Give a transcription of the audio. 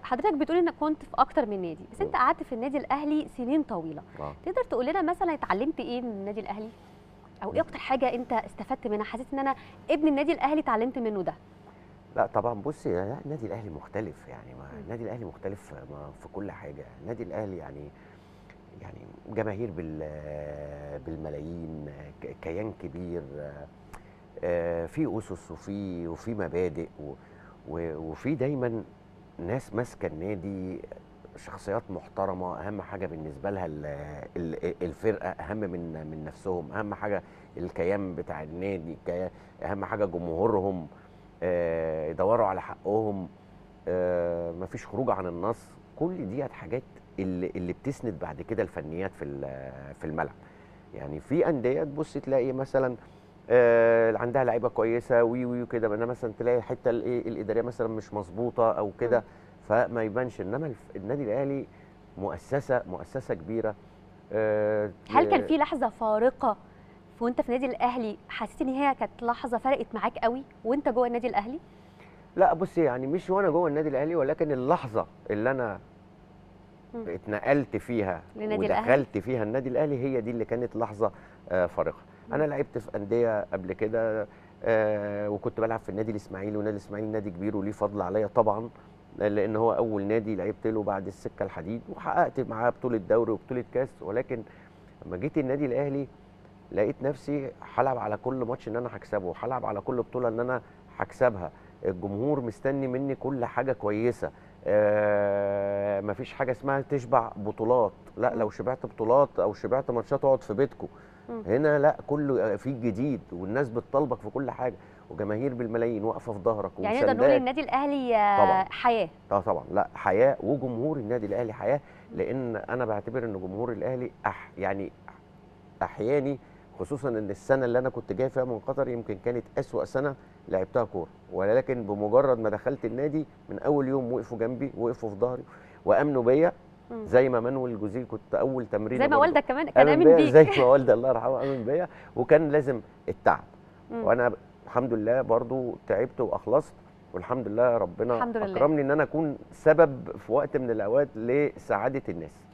حضرتك بتقول انك كنت في اكتر من نادي بس انت قعدت في النادي الاهلي سنين طويله آه. تقدر تقول لنا مثلا اتعلمت ايه من النادي الاهلي او ايه اكتر حاجه انت استفدت منها حسيت ان انا ابن النادي الاهلي اتعلمت منه ده لا طبعا بصي لا، النادي الاهلي مختلف يعني ما النادي الاهلي مختلف ما في كل حاجه النادي الاهلي يعني يعني جماهير بال بالملايين ك- كيان كبير آه، في اسس وفي وفي مبادئ و- و- وفي دايما ناس ماسكه النادي شخصيات محترمه اهم حاجه بالنسبه لها ال- ال- الفرقه اهم من من نفسهم اهم حاجه الكيان بتاع النادي الكيان- اهم حاجه جمهورهم آه، يدوروا على حقهم آه، مفيش خروج عن النص كل ديت حاجات اللي, اللي بتسند بعد كده الفنيات في ال- في الملعب يعني في انديه تبص تلاقي مثلا آه، عندها لعيبه كويسه وي وي كده انما مثلا تلاقي الحته الايه الاداريه مثلا مش مظبوطه او كده فما يبانش انما الف- النادي الاهلي مؤسسه مؤسسه كبيره آه، هل كان في لحظه فارقه وانت في النادي الاهلي حسيت ان هي كانت لحظه فرقت معاك قوي وانت جوه النادي الاهلي لا بصي يعني مش وانا جوه النادي الاهلي ولكن اللحظه اللي انا مم. اتنقلت فيها للنادي الأهلي. ودخلت فيها النادي الاهلي هي دي اللي كانت لحظه آه، فارقه انا لعبت في انديه قبل كده آه، وكنت بلعب في النادي الاسماعيلي والنادي الاسماعيلي نادي كبير وليه فضل عليا طبعا لان هو اول نادي لعبت له بعد السكه الحديد وحققت معاه بطوله دوري وبطوله كاس ولكن لما جيت النادي الاهلي لقيت نفسي هلعب على كل ماتش ان انا هكسبه هلعب على كل بطوله ان انا هكسبها الجمهور مستني مني كل حاجه كويسه آه مفيش حاجه اسمها تشبع بطولات لا لو شبعت بطولات او شبعت ماتشات اقعد في بيتكم مم. هنا لا كله في جديد والناس بتطالبك في كل حاجه وجماهير بالملايين واقفه في ظهرك يعني نقدر نقول ومسانداك. النادي الاهلي آه، طبعاً. حياه اه طبعا لا حياه وجمهور النادي الاهلي حياه لان انا بعتبر ان جمهور الاهلي أح يعني احياني خصوصا ان السنه اللي انا كنت جاي فيها من قطر يمكن كانت اسوا سنه لعبتها كوره ولكن بمجرد ما دخلت النادي من اول يوم وقفوا جنبي وقفوا في ظهري وامنوا بيا مم. زي ما مانويل جوزيه كنت اول تمرين زي ما والدك كمان كان امن بيك زي ما والدي الله يرحمه امن بيا وكان لازم التعب مم. وانا الحمد لله برضو تعبت واخلصت والحمد لله ربنا الحمد لله. اكرمني ان انا اكون سبب في وقت من الاوقات لسعاده الناس